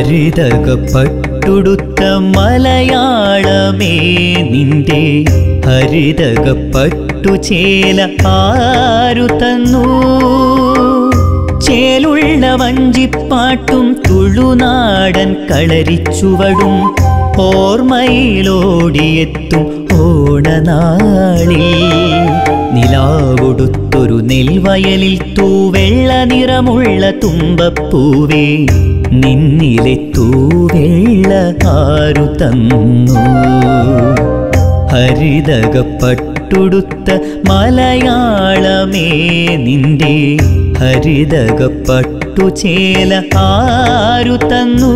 ഹരിതകപ്പട്ടുടുത്ത മലയാളമേ നിന്റെ ഹരിതകപ്പട്ടു ചേല ആരു തന്നു ചേലുള്ള വഞ്ചിപ്പാട്ടും തുളുനാടൻ കളരിച്ചുവടും ഓർമ്മയിലോടിയെത്തും ഓണനാളിൽ നിലാവൊടുത്തൊരു നെൽവയലിൽ തൂവെള്ള നിറമുള്ള തുമ്പപ്പൂവേ നിന്നിലെ തൂവെള്ള ആരു തന്നു ഹരിതകപ്പട്ടുടുത്ത മലയാളമേ നിന്റെ ഹരിതകപ്പട്ടു ചേല ആരു തന്നു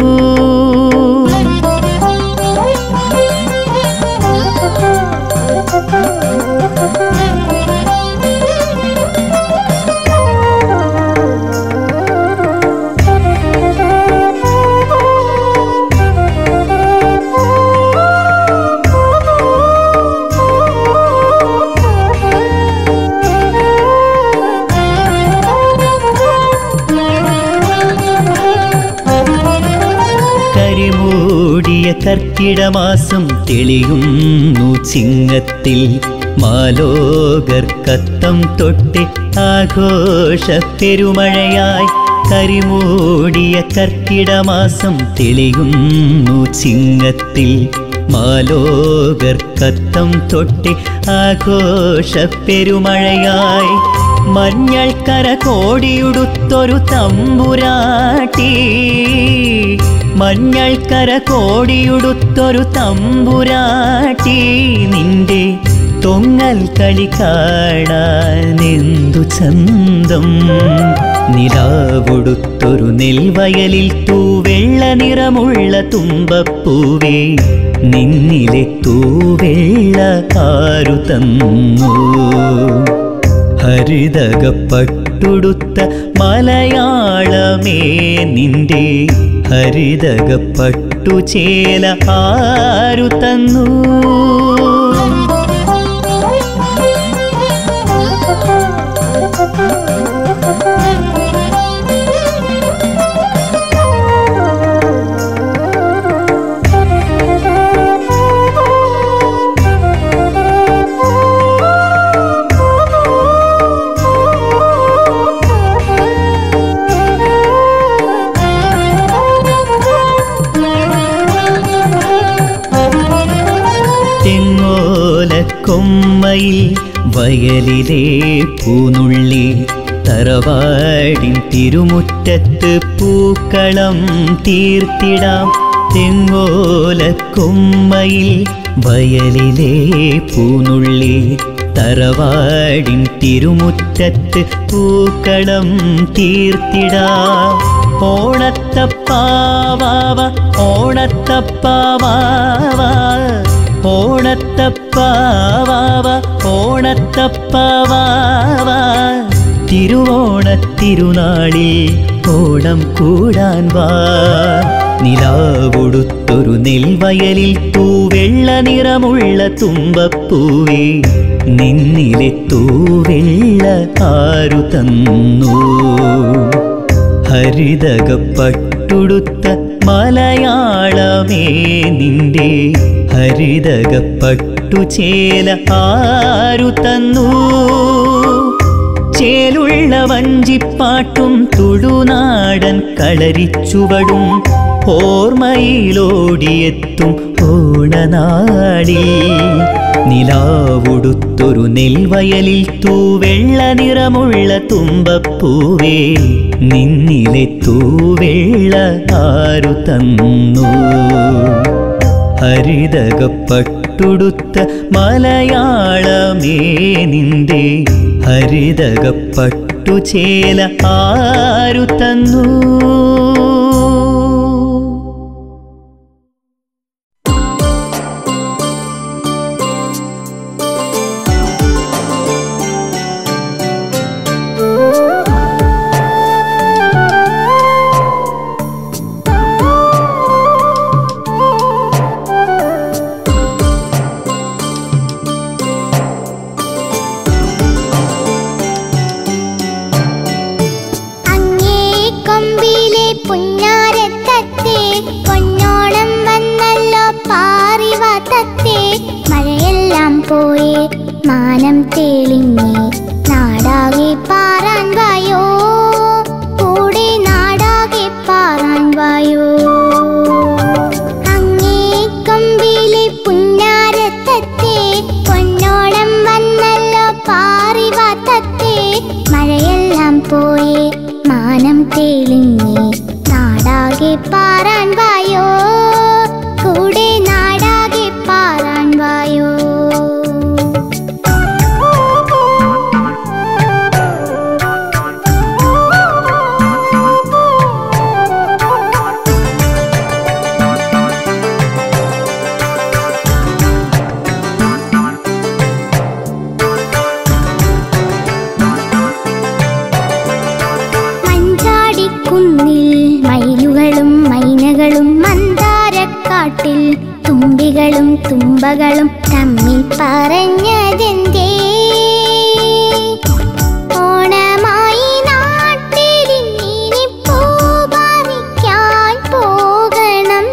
കരിമൂടിയ കർക്കിടമാസം തെളിയുന്നു ചിങ്ങത്തിൽ മാലോകർ കത്തം തൊട്ട് ആഘോഷ പെരുമഴയായി കരിമൂടിയ കർക്കിടമാസം തെളിയുന്നു ചിങ്ങത്തിൽ മാലോകർ കത്തം തൊട്ട് ആഘോഷ പെരുമഴയായി മഞ്ഞൾ കര കോടിയുടുത്തൊരു തമ്പുരാട്ടി മഞ്ഞൾ കര കോടിയുടുത്തൊരു തമ്പുരാട്ടി നിന്റെ തൊങ്ങൽ കളി കാണാൻ എന്തു ചന്തം നിലാവൊടുത്തൊരു നെൽവയലിൽ തൂവെള്ള നിറമുള്ള തുമ്പപ്പൂവേ നിന്നിലെ തൂവെള്ള ആരു തന്നു ഹരിതകപ്പട്ടുടുത്ത മലയാളമേ നിന്റെ ഹരിതകപ്പട്ടു ചേല ആരു തന്നു തെങ്ങോലക്കൊമ്മയിൽ വയലിലെ പൂനുള്ളി തറവാടിൻ തിരുമുറ്റത്ത് പൂക്കളം തീർത്തിടാം തെങ്ങോലക്കൊമ്മയിൽ വയലിലെ പൂനുള്ളി തറവാടിൻ തിരുമുറ്റത്ത് പൂക്കളം തീർത്തിടാം ഓണത്തപ്പാവാവ ഓണത്തപ്പാവാവ ഓണത്തപ്പാവാവ ഓണത്തപ്പാവാവ തിരുവോണത്തിരുനാളിൽ ഓണം കൂടാൻ വാ നിലാവൊടുത്തൊരു നെൽവയലിൽ തൂവെള്ള നിറമുള്ള തുമ്പപ്പൂവേ നിന്നിലെ തൂവെള്ള ആരു തന്നു ഹരിതകപ്പട്ടുടുത്ത മലയാളമേ നിന്റെ ഹരിതകപ്പട്ടു ചേല ആരു തന്നു ചേലുള്ള വഞ്ചിപ്പാട്ടും തുടുനാടൻ കളരിച്ചുവടും ഓർമ്മയിലോടിയെത്തും ഓണനാളിൽ നിലാവൊടുത്തൊരു നെൽവയലിൽ തൂവെള്ള നിറമുള്ള തുമ്പപ്പൂവേ നിന്നിലെ തൂവെള്ള ആരു തന്നു ഹരിതകപ്പട്ടുടുത്ത മലയാളമേ നിന്റെ ഹരിതകപ്പട്ടു ചേല ആരു തന്നു അങ്ങേ കൊമ്പിലെ പുന്നാരത്തത്തെ പൊന്നോണം വന്നല്ലോ പാറിവാ തത്തേ മഴയെല്ലാം പോയി മാനം തെളിഞ്ഞേ നാടാകെ പാറാൻ വായോ കൂടെ നാടാകെ പാറാൻ വായോ അങ്ങേ കൊമ്പിലെ പുന്നാരത്തത്തെ പൊന്നോണം വന്നല്ലോ പാറിവാ തത്തേ മഴയെല്ലാം പോയി മാനം തെളിഞ്ഞേ നാടാകെ പാറാൻ വായോ കൂടെ നാടാകെ പാറാൻ വായോ മഞ്ചാടിക്കുന്നിൽ മയിലുകളും മൈനകളും മന്ദാരക്കാട്ടിൽ തുമ്പികളും തുമ്പകളും തമ്മിൽ പറഞ്ഞതെന്തേ ഓണമായി നാട്ടിലിനി പൂപറിക്കാൻ പോകണം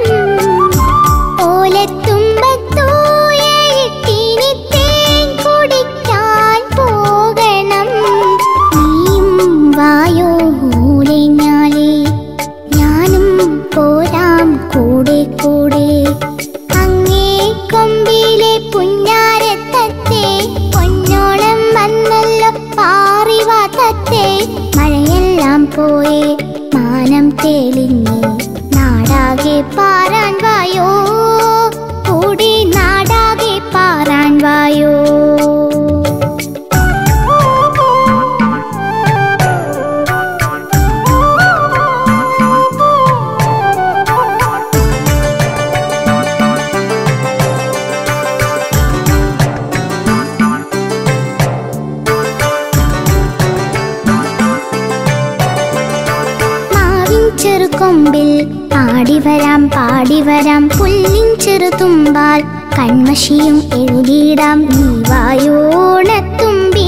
ഓലത്തുമ്പത്തൂയയിട്ടിനി തേൻ കുടിക്കാൻ പോകണം നീയും വായോ ഊലെഞ്ഞാലേ ഞാനും പോരാം കൂടെ കൂടെ അങ്ങേ കൊമ്പിലെ പുന്നാരത്തത്തെ പൊന്നോളം വന്നല്ലോ പാറിവാ തത്തെ മഴയെല്ലാം പോയേ മാനം തെളിഞ്ഞേ നാടാകെ പാറാൻ വായോ കൂടി നാടാകെ പാറാൻ വായോ മാവിൻ ചെറുകൊമ്പിൽ ആടിവരാം പാടിവരാം പുല്ലിൻ ചെറുതുമ്പാൽ കൺമഷിയും എഴുതിയിടാം നീ വായോണത്തുമ്പി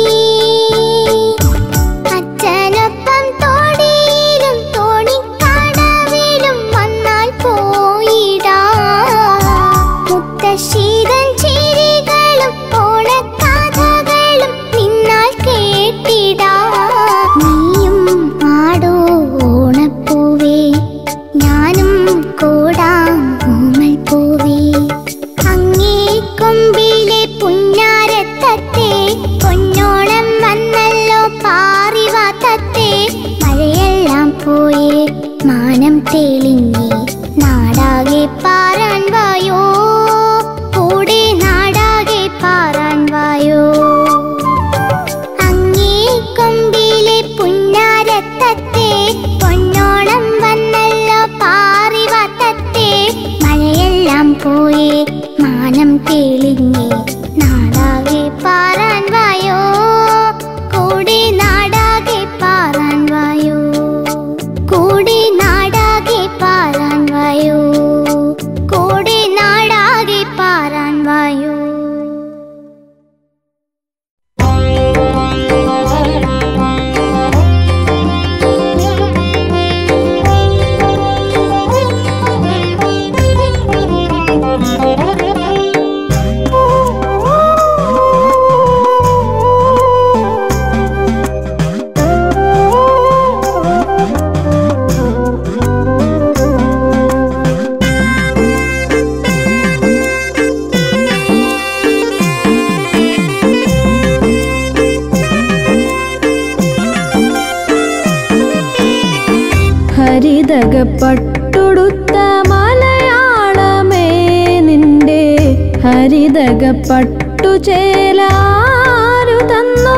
അച്ഛനൊപ്പം തോടിയിലും തോണിക്കടവിലും വന്നാൽ പോയിടാ മുത്തശ്ശീതൻ ചിരികളും ഓണക്കഥകളും നിന്നാൽ കേട്ടിടാ നീയും ആടോ ഓണപ്പൂവേ ഞാനും കൂടാം ഓമൽ പൂവേ അങ്ങേ കൊമ്പിലെ പുന്നാരത്തത്തെ പൊന്നോണം വന്നല്ലോ പാറിവാ തത്തെ മഴയെല്ലാം പോയേ മാനം തെളിഞ്ഞേ നാടാകെ പാറാൻ വായോ കൂടെ നാടാകെ പാറാൻ വായോ അങ്ങേ കൊമ്പിലെ പുന്നാരത്തത്തെ പൊന്നോണം വന്നല്ലോ പാറിവാ തത്തെ മഴയെല്ലാം പോയേ മാനം തെളിഞ്ഞേ നാടാകെ പാറാൻ വായോ കൂടെ നാടാകെ പാറാൻ വായോ കൂടെ നാടാകെ പാറാൻ വായോ കൂടെ നാടാകെ പാറാൻ വായോ ഹരിതകപ്പട്ടുടുത്ത മലയാളമേ നിന്റെ ഹരിതകപ്പട്ടു ചേലാരു തന്നോ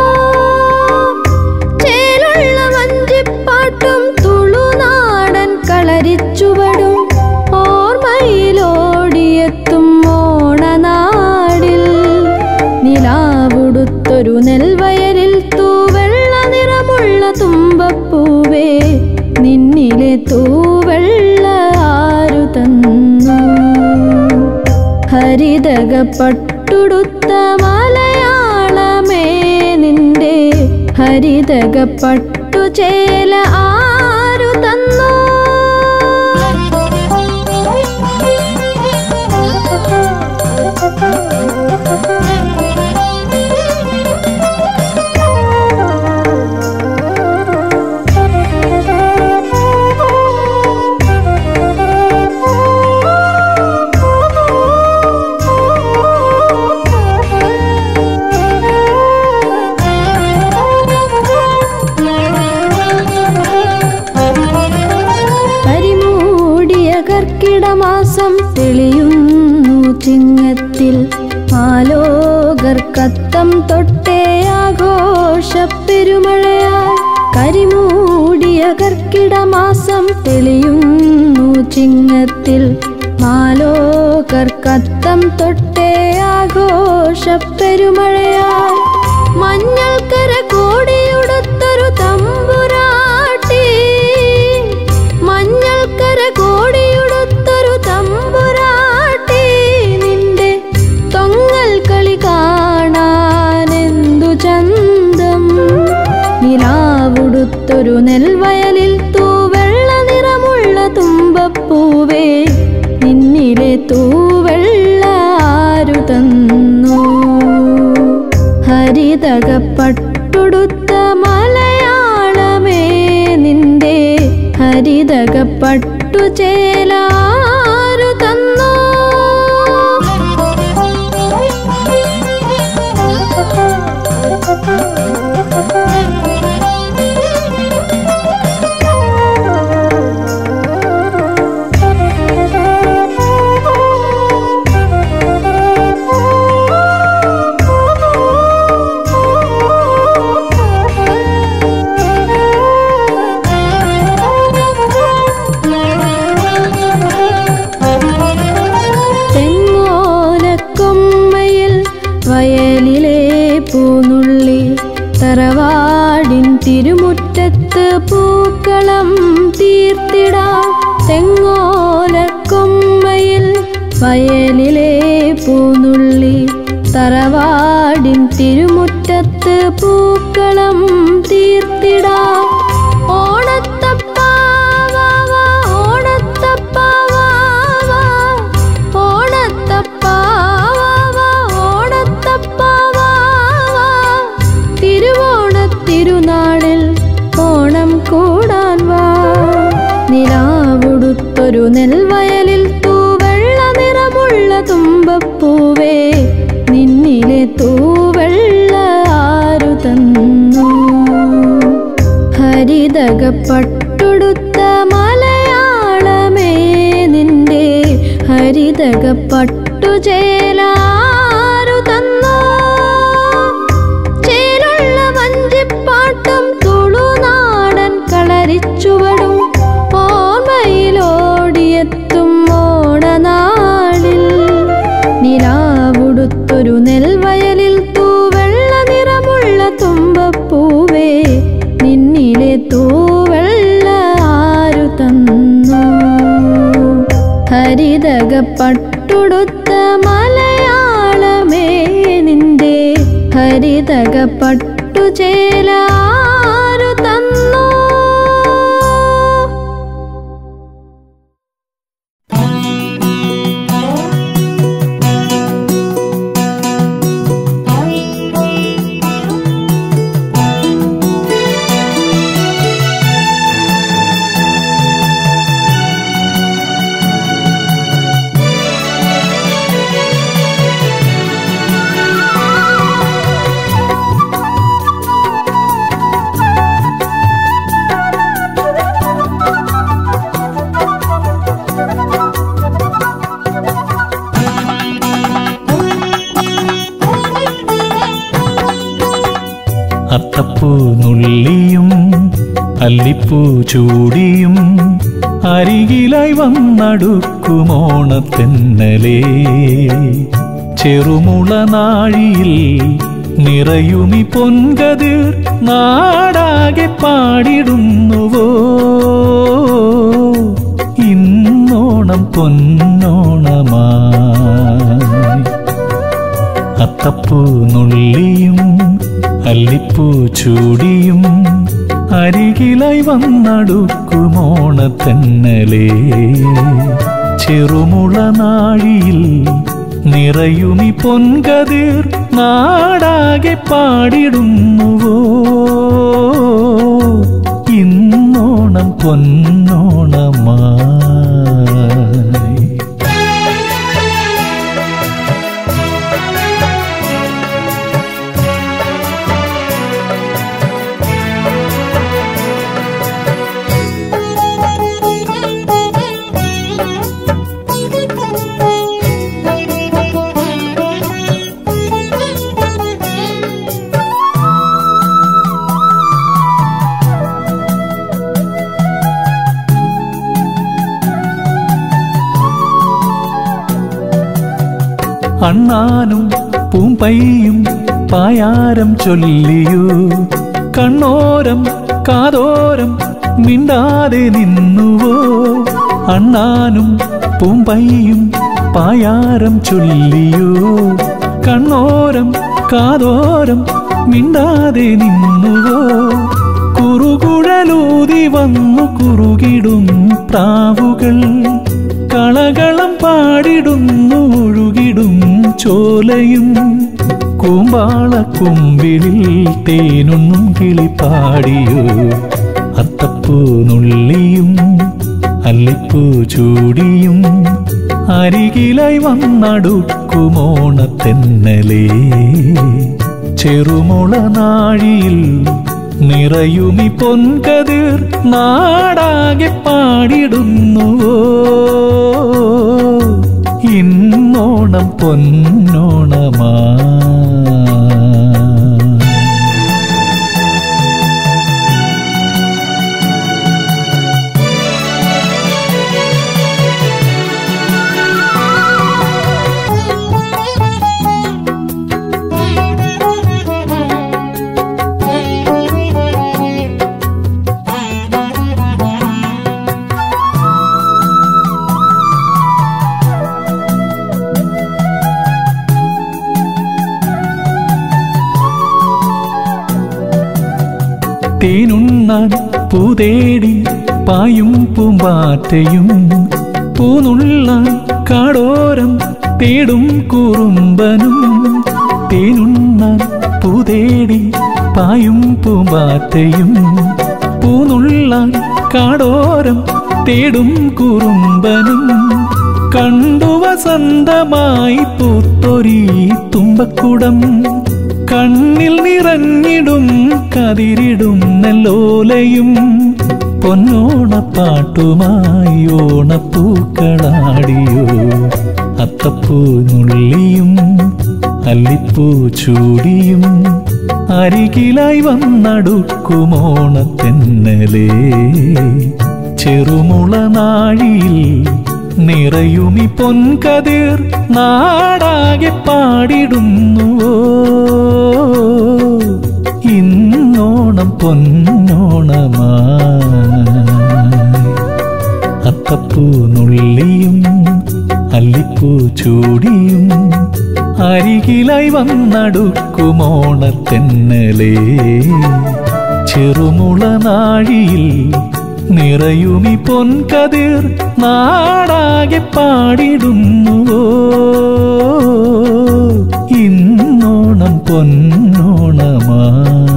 ചേലുള്ള വഞ്ചിപ്പാട്ടും തുളുനാടൻ കളരിച്ചുവടും ഓർമ്മയിലോടിയെത്തും ഓണനാടിൽ നിലാവുടുത്തൊരു നെൽവയലിൽ തൂവെള്ള നിറമുള്ള തുമ്പപ്പൂവേ നിന്നിലെ തൂവെള്ള ആരു തന്നു ഹരിതകപ്പട്ടുടുത്ത മലയാളമേ നിന്റെ ഹരിതകപ്പട്ടു ചേല ആരു തന്നു കർക്കിടമാസം തെളിയുന്നു ചിങ്ങത്തിൽ മാലോകർക്കത്തം തൊട്ടേ ആഘോഷപ്പെരുമഴയാൽ മഞ്ഞൾക്കര കോടിയുടുത്തൊരു തമ്പുരാട്ടി മഞ്ഞൾക്കര കോടിയുടുത്തൊരു തമ്പുരാട്ടി നിന്റെ തൊങ്ങൽ കളി കാണാനെന്തു ചന്തം നിലാവുടുത്തൊരു നെൽവയലിൽ തൂവെള്ള നിറമുള്ള തുമ്പപ്പൂവേ നിന്നിലെ തൂവെള്ള ആരു തന്നു ഹരിതകപ്പട്ടുടുത്ത മലയാളമേ നിന്റെ ഹരിതകപ്പട്ടു ചേലാരു തന്നു തെങ്ങോലക്കൊമ്മയിൽ വയലിലെ പൂനുള്ളി തറവാടിൻ തിരുമുറ്റത്ത് പൂക്കളം തീർത്തിടാം തെങ്ങോലക്കൊമ്മയിൽ വയലിലെ പൂനുള്ളി തറവാടിൻ തിരുമുറ്റത്ത് പൂക്കളം തീർത്തിടാം ഓണത്തപ്പാവാ ഓണത്തപ്പാവാ ഓണത്തപ്പാവാ ഓണത്തപ്പാവാ തിരുവോണത്തിരുനാളിൽ ഓണം കൂടാൻ വാ നിലാവുടുത്തൊരു നെൽവയലിൽ തൂവെള്ള നിറമുള്ള തുമ്പപ്പൂവേ നിന്നിലെ തൂവെള്ള ആരു തന്നു ഹരിതകപ്പട്ടുടുത്ത മലയാളമേ നിന്റെ ഹരിതകപ്പട്ടു ചേലാരു തന്നു ചേലുള്ള വഞ്ചിപ്പാട്ടും തുളുനാടൻ കളരിച്ചുവടും ഓർമ്മയിലോടിയെത്തും ഓണനാളിൽ നിലാവുടുത്തൊരു നെൽവയലിൽ തൂവെള്ള നിറമുള്ള തുമ്പപ്പൂവേ നിന്നിലെ തൂവെള്ള ആരു തന്നു ഹരിതകപ്പട്ടുടുത്ത മലയാളമേ നിന്റെ ഹരിതകപ്പട്ടു ചേലാരു തന്നു അത്തപ്പൂ നുള്ളിയും അല്ലിപ്പൂ ചൂടിയും അരികിലായി വന്നടുക്കുമോണത്തെന്നലേ ചെറുമുള നാഴിയിൽ നിറയുമി പൊൻകതിർ നാടാകെ പാടിടുന്നുവോ ഇന്നോണം പൊന്നോണമായി അത്തപ്പൂ നുള്ളിയും അല്ലിപ്പൂ ചൂടിയും അരികിലായി വന്നടുക്കുമോണത്തെന്നലേ ചെറുമുള നാഴിയിൽ നിറയുമി പൊൻകതിർ നാടാകെ പാടിടുന്നുവോ ഇന്നോണം പൊന്നോണമായി Thank you. അണ്ണാനും പൂമ്പയ്യും പായാരം ചൊല്ലിയു കണ്ണോരം കാതോരം മിണ്ടാതെ നിന്നുവോ അണ്ണാനും പൂമ്പയ്യും പായാരം ചൊല്ലിയോ കണ്ണോരം കാതോരം മിണ്ടാതെ നിന്നുവോ കുറുകുഴലൂതി വന്നു കുറുകിടും പ്രാവുകൾ കളകളം പാടിടുന്നു ഒഴുകിടും ചോലയും കൂമ്പാള കുമ്പിളിൽ തേനൊന്നും കിളിപ്പാടിയോ അത്തപ്പൂ നുള്ളിയും അല്ലിപ്പൂ ചൂടിയും അരികിലായി വന്നടുക്കുമോണത്തെന്നലേ ചെറുമുള നാഴിയിൽ നിറയുമി പൊൻകതിർ നാടാകെ പാടിടുന്നുവോ ഇന്നോണം പൊന്നോണമാ തേനുണ്ണാൻ പൂതേടി പായും പൂമ്പാറ്റയും പൂനുള്ളാൻ കാടോരം തേടും കുറുമ്പനും തേനുണ്ണാൻ പൂതേടി പായും പൂമ്പാറ്റയും പൂനുള്ളാൻ കാടോരം തേടും കുറുമ്പനും കണ്ടു വസന്തമായി പൂത്തൊരീ തുമ്പക്കുടം കണ്ണിൽ നിറഞ്ഞിടും കതിരിടും നെല്ലോലയും പൊന്നോണപ്പാട്ടുമായി ഓണപ്പൂക്കളാടിയോ അത്തപ്പൂ നുള്ളിയും അല്ലിപ്പൂ ചൂടിയും അരികിലായി വന്നടുക്കുമോണത്തെന്നലേ ചെറുമുള നാഴിയിൽ നിറയുമി പൊൻകതിർ നാടാകെ പാടിടുന്നുവോ ഇന്നോണം പൊന്നോണമായി അത്തപ്പൂ നുള്ളിയും അല്ലിപ്പൂ ചൂടിയും അരികിലായി വന്നടുക്കുമോണത്തെന്നലേ ചെറുമുള നാഴിയിൽ നിറയുമി പൊൻകതിർ നാടാകെ പാടിടുന്നുവോ ഇന്നോണം പൊന്നോണമായി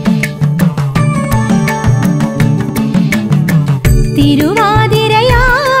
തിരുവാതിരയാ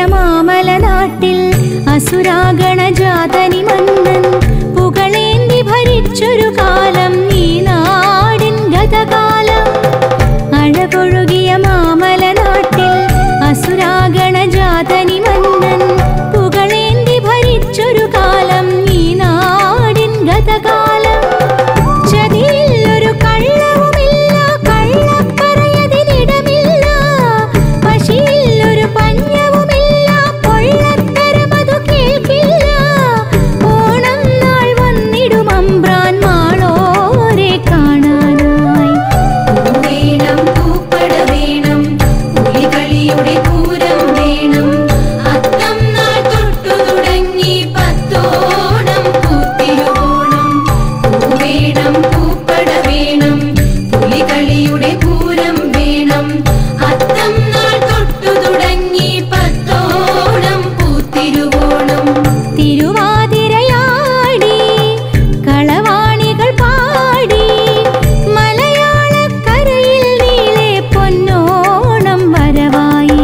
മാമല നാട്ടിൽ അസുരാഗണജാതനി മന്നൻ പുകളേന്തി ഭരിച്ചൊരു കാലം ഈ നാടിൻ ഗതകാലം അഴകൊഴുകിയ മാമല നാട്ടിൽ അസുരാഗണജാതനി മന്നൻ പുകളേന്തി ഭരിച്ചൊരു കാലം ഈ നാടിൻ ഗതകാലം ചതിയിൽ ഒരു കള്ളവുമില്ല കള്ളപ്പറയതിനിടമില്ല പശിയിൽ ഒരു പഞ്ഞവുമില്ല പൊള്ളത്തരമതു കേൾക്കില്ല ഓണം നാൾ വന്നിടും അമ്പ്രാൻ മാളോരെ കാണാനായി വേണം പൂപ്പട വേണം പുലികളിയുടെ പൂരം വേണം അത്തം നാൾ തൊട്ടു തുടങ്ങി പത്തോണം പൂത്തിരുവോണം വേണം പൂപ്പട വേണം പുലികളിയുടെ പൂരം വേണം അത്തം നാൾ തൊട്ടു തുടങ്ങി പത്തോണം പൂത്തിരുവോണം തിരുവാതിരയാടി കളവാണികൾ പാടി മലയാളക്കരയിൽ നീളെ പൊന്നോണം വരവായി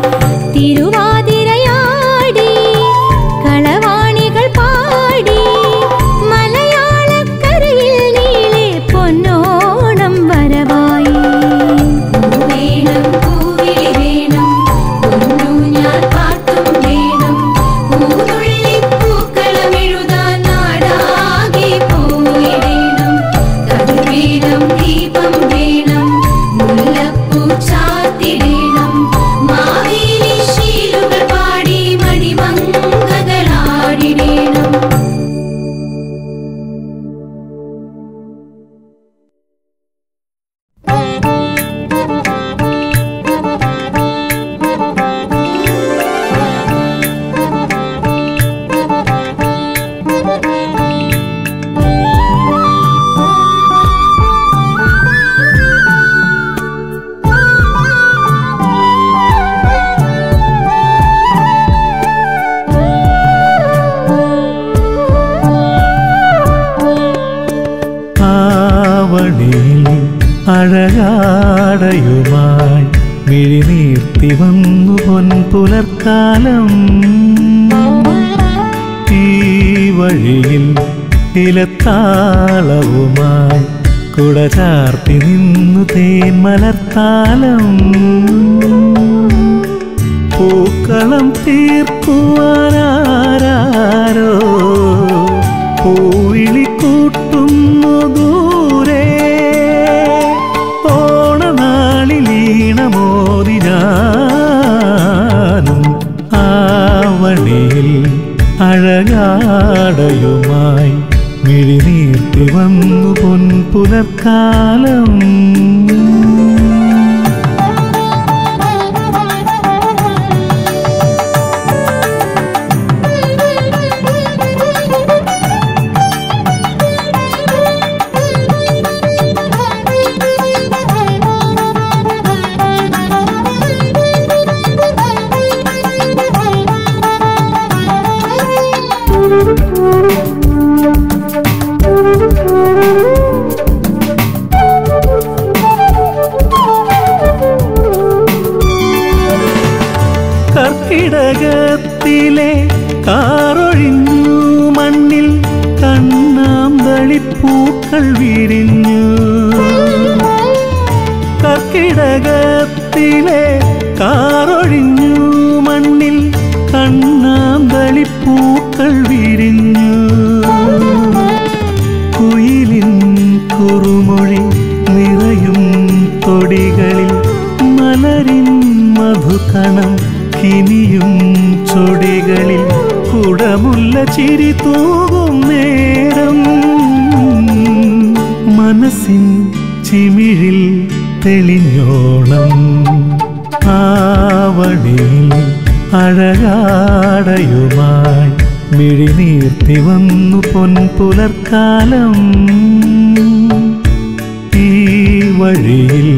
തിരുവാതിരയാടി കളവാണികൾ പാടി മലയാളക്കരയിൽ നീളെ പൊന്നോണം വരവായി വേണം പൂവിളി വേണം പൊന്നൂഞ്ഞാൽ പാട്ടും വേണം പൂതുള്ളിപ്പൂക്കളമെഴുതാൻ നാടാകെ പോയിടേണം കതിർവേണം ദീപം വേണം മുല്ലപ്പൂ ചാത്തിടേണം മാവേലി ശീലുകൾ പാടി മണിമങ്കകളാടിടേണം ആവണിയിൽ അഴകാടയുമായി മിഴിനീർത്തി വന്നു പൊൻപുലർക്കാലം ഈ വഴിയിൽ ഇലത്താളവുമായി കുട ചാർത്തി നിന്നു തേന്മലർത്താലം പൂക്കളം തീർക്കുവാനാരോ പൂവിളി കൂട്ടുന്നു ദൂരെ ഓണനാളിലീണമോതി ഞാനും ആവണിയിൽ അഴകാടയുമായി മിഴിനീർത്തി വന്നു പൊൻപുലർക്കാലം കർക്കിടകത്തിലെ കാറൊഴിഞ്ഞു മണ്ണിൽ കണ്ണാമ്പളിപ്പൂക്കൾ വിരിഞ്ഞു കർക്കിടകത്തിലെ കാറൊഴിഞ്ഞു മണ്ണിൽ കണ്ണാമ്പളിപ്പൂക്കൾ വിരിഞ്ഞു കുയിലിൻ കുറുമൊഴി നിറയും തൊടികളിൽ മലരിൻ മധുകണം കിനിയും ചൊടികളിൽ കുടമുല്ല ചിരി തൂകും നേരം മനസ്സിൻ ചിമിഴിൽ തെളിഞ്ഞോണം ആവണിയിൽ അഴകാടയുമായി മിഴിനീർത്തി വന്നു പൊൻപുലർക്കാലം ഈ വഴിയിൽ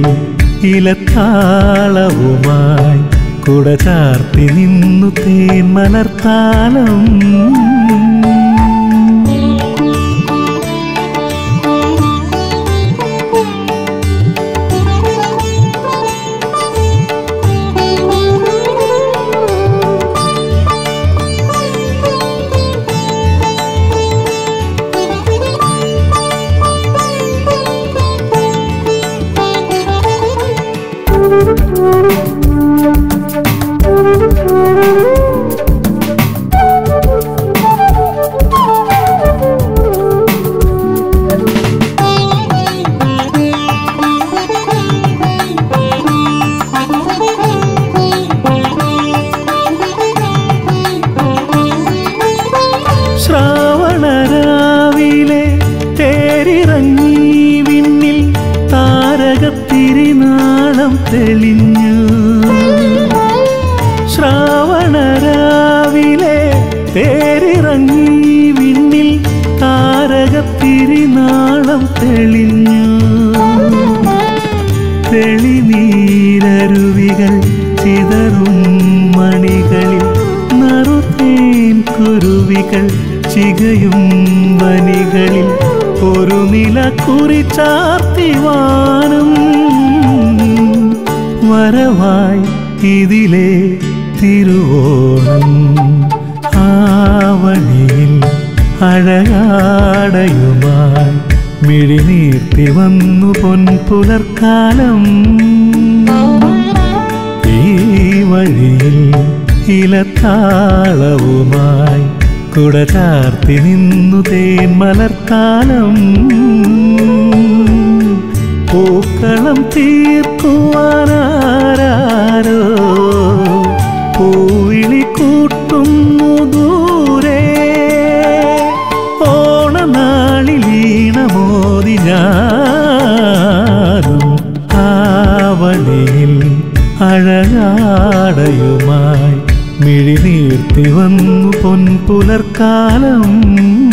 ഇലത്താളവുമായി കുട ചാർത്തി നിന്നു തേന്മലർത്താലം Thank you. തെളിഞ്ഞു ശ്രാവണരാവിലെ തേരിറങ്ങി വിണ്ണിൽ താരകത്തിരിനാളം തെളിഞ്ഞു തെളിനീരരുവികൾ ചിതറും മണികളിൽ നറുതേൻ കുരുവികൾ ചികയും വനികളിൽ ഒരു നില കുറിച്ചാർത്തിവാനും വരവായി ഇതിലെ തിരുവോണം ആവണിയിൽ അഴകാടയുമായി മിഴിനീർത്തി വന്നു പൊൻപുലർക്കാലം ഈ വഴിയിൽ ഇലത്താളവുമായി കുട ചാർത്തി നിന്നു തേൻ മലർക്കാലം പൂക്കളം തീർക്കുവാനാരോ പൂവിളി കൂട്ടുന്നു ദൂരെ ഓണനാളിലീണമോതി ഞാനും ആവണിയിൽ അഴകാടയുമായി മിഴിനീർത്തി വന്നു പൊൻപുലർക്കാലം